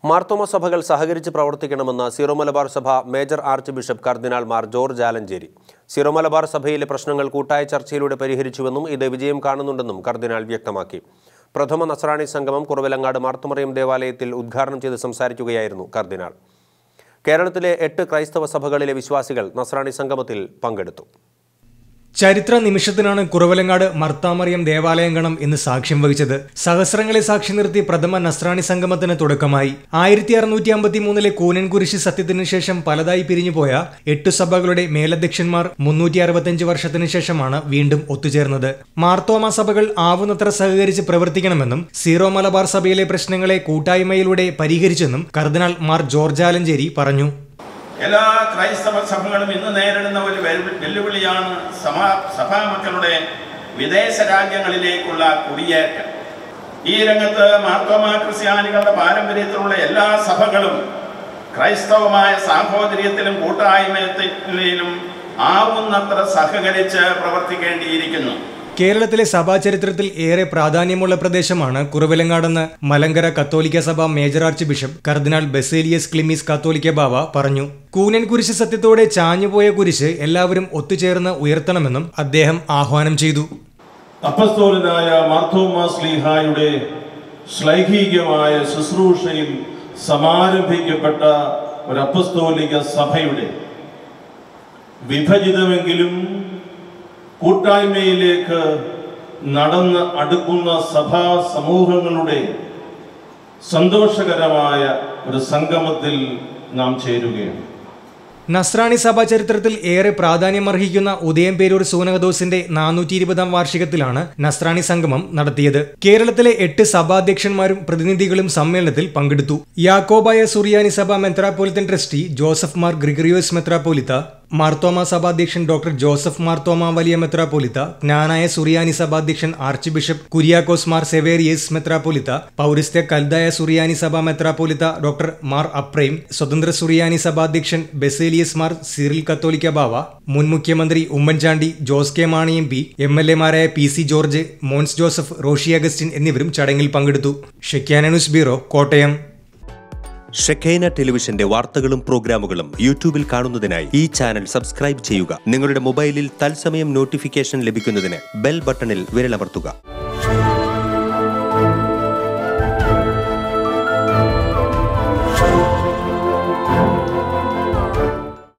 മാർത്തോമ സഭകൾ സഹകരിച്ച് പ്രവർത്തിക്കണമെന്ന് സീറോ മലബാർ സഭ മേജർ ആർച്ച് ബിഷപ്പ് കർദിനാൾ മാർ ജോർജ് ആലഞ്ചേരി സീറോ മലബാർ സഭയിലെ പ്രശ്നങ്ങൾ കൂട്ടായ ചർച്ചയിലൂടെ പരിഹരിച്ചുവെന്നും ഇത് വിജയം കാണുന്നുണ്ടെന്നും കർദിനാൾ വ്യക്തമാക്കി പ്രഥമ നസ്രാണി സംഗമം കുറവിലങ്ങാട് മാർത്തുമറിയം ദേവാലയത്തിൽ ഉദ്ഘാടനം ചെയ്ത് സംസാരിക്കുകയായിരുന്നു കർദിനാൾ കേരളത്തിലെ എട്ട് ക്രൈസ്തവ സഭകളിലെ വിശ്വാസികൾ നസ്രാണി സംഗമത്തിൽ പങ്കെടുത്തു ചരിത്ര നിമിഷത്തിനാണ് കുറവലങ്ങാട് മർത്താമറിയം ദേവാലയങ്കണം ഇന്ന് സാക്ഷ്യം വഹിച്ചത് സഹസ്രങ്ങളെ സാക്ഷി നിർത്തി പ്രഥമ നസ്രാണി സംഗമത്തിന് തുടക്കമായി ആയിരത്തി അറുന്നൂറ്റി അമ്പത്തി മൂന്നിലെ കൂനൻകുരിശി സത്യത്തിന് ശേഷം പലതായി പിരിഞ്ഞുപോയ എട്ടു സഭകളുടെ മേലധ്യക്ഷന്മാർ മുന്നൂറ്റി അറുപത്തിയഞ്ച് വർഷത്തിന് ശേഷമാണ് വീണ്ടും ഒത്തുചേർന്നത് മാർത്തോമ സഭകൾ ആവുന്നത്ര സഹകരിച്ച് പ്രവർത്തിക്കണമെന്നും സീറോ മലബാർ സഭയിലെ പ്രശ്നങ്ങളെ കൂട്ടായ്മയിലൂടെ പരിഹരിച്ചെന്നും കർദിനാൾ മാർ ജോർജ് ആലഞ്ചേരി പറഞ്ഞു എല്ലാ ക്രൈസ്തവ സഭകളും ഇന്ന് നേരിടുന്ന ഒരു വെല്ലു- വെല്ലുവിളിയാണ് സമാ സഭാമക്കളുടെ വിദേശ രാജ്യങ്ങളിലേക്കുള്ള കുടിയേറ്റം ഈ രംഗത്ത് മാർത്തോമാ ക്രിസ്ത്യാനികളുടെ പാരമ്പര്യത്തിലുള്ള എല്ലാ സഭകളും ക്രൈസ്തവമായ സാഹോദര്യത്തിലും കൂട്ടായ്മയിലും ആവുന്നത്ര സഹകരിച്ച് പ്രവർത്തിക്കേണ്ടിയിരിക്കുന്നു കേരളത്തിലെ സഭാചരിത്രത്തിൽ ഏറെ പ്രാധാന്യമുള്ള പ്രദേശമാണ് കുറവിലങ്ങാടെന്ന് മലങ്കര കത്തോലിക്ക സഭ മേജർ ആർച്ച് ബിഷപ്പ് കർദിനാൾ ബസേലിയസ് ക്ലിമീസ് കത്തോലിക്ക ബാവ പറഞ്ഞു കൂനൻ കുരിശ് സത്യത്തോടെ ചാഞ്ഞുപോയ കുരിശ് എല്ലാവരും ഒത്തുചേർന്ന് ഉയർത്തണമെന്നും അദ്ദേഹം ആഹ്വാനം ചെയ്തു അപ്പസ്തോലനായ മാർത്തോമാസ് ലീഹായുടെ ശ്ലൈഹികമായ ശുശ്രൂഷയിൽ സമാരംഭിക്കപ്പെട്ട ഒരു അപ്പസ്തോലിക സഭയുടെ വിഭജിതമെങ്കിലും കൂട്ടായ്മയിലേക്ക് നടന്ന് അടുക്കുന്ന സഭാ സമൂഹങ്ങളുടെ സന്തോഷകരമായ ഒരു സംഗമത്തിൽ നാം ചേരുകയാണ് നസ്രാണി സഭാ ചരിത്രത്തിൽ ഏറെ പ്രാധാന്യമർഹിക്കുന്ന ഉദയംപേരൂർ സൂനകദോസിന്റെ നാനൂറ്റി ഇരുപതാം വാർഷികത്തിലാണ് നസ്രാണി സംഗമം നടത്തിയത് കേരളത്തിലെ എട്ട് സഭാധ്യക്ഷന്മാരും പ്രതിനിധികളും സമ്മേളനത്തിൽ പങ്കെടുത്തു യാക്കോബായ സുറിയാനി സഭ മെത്രാപ്പോലിത്തൻ ട്രസ്റ്റി ജോസഫ് മാർ ഗ്രിഗറിയോസ് മെത്രാപ്പോലിത്ത മാർത്തോമ സഭാധ്യക്ഷൻ ഡോക്ടർ ജോസഫ് മാർത്തോമ വലിയ മെത്രാപ്പോലിത്ത ജ്ഞാനായ സുറിയാനി സഭാധ്യക്ഷൻ ആർച്ച് ബിഷപ്പ് കുര്യാക്കോസ് മാർ സെവേറിയസ് മെത്രാപ്പോലിത്ത പൗരസ്ത്യ കൽദായ സുറിയാനി സഭ മെത്രാപ്പോലിത്ത ഡോക്ടർ മാർ അപ്രൈം സ്വതന്ത്ര സുറിയാനി സഭാധ്യക്ഷൻ ബെസേലിയസ് മാർ സിറിൽ കത്തോലിക്ക ബാവ മുൻ മുഖ്യമന്ത്രി Oommen Chandy Jose K Mani M P M L എമാരായ P C George Mons Joseph Roshy Augustine എന്നിവരും ചടങ്ങിൽ പങ്കെടുത്തു Shekinah news bureau Kottayam Shekinah ടെലിവിഷന്റെ വാർത്തകളും പ്രോഗ്രാമുകളും യൂട്യൂബിൽ കാണുന്നതിനായി ഈ ചാനൽ സബ്സ്ക്രൈബ് ചെയ്യുക നിങ്ങളുടെ മൊബൈലിൽ തത്സമയം നോട്ടിഫിക്കേഷൻ ലഭിക്കുന്നതിന് ബെൽ ബട്ടണിൽ വിരലമർത്തുക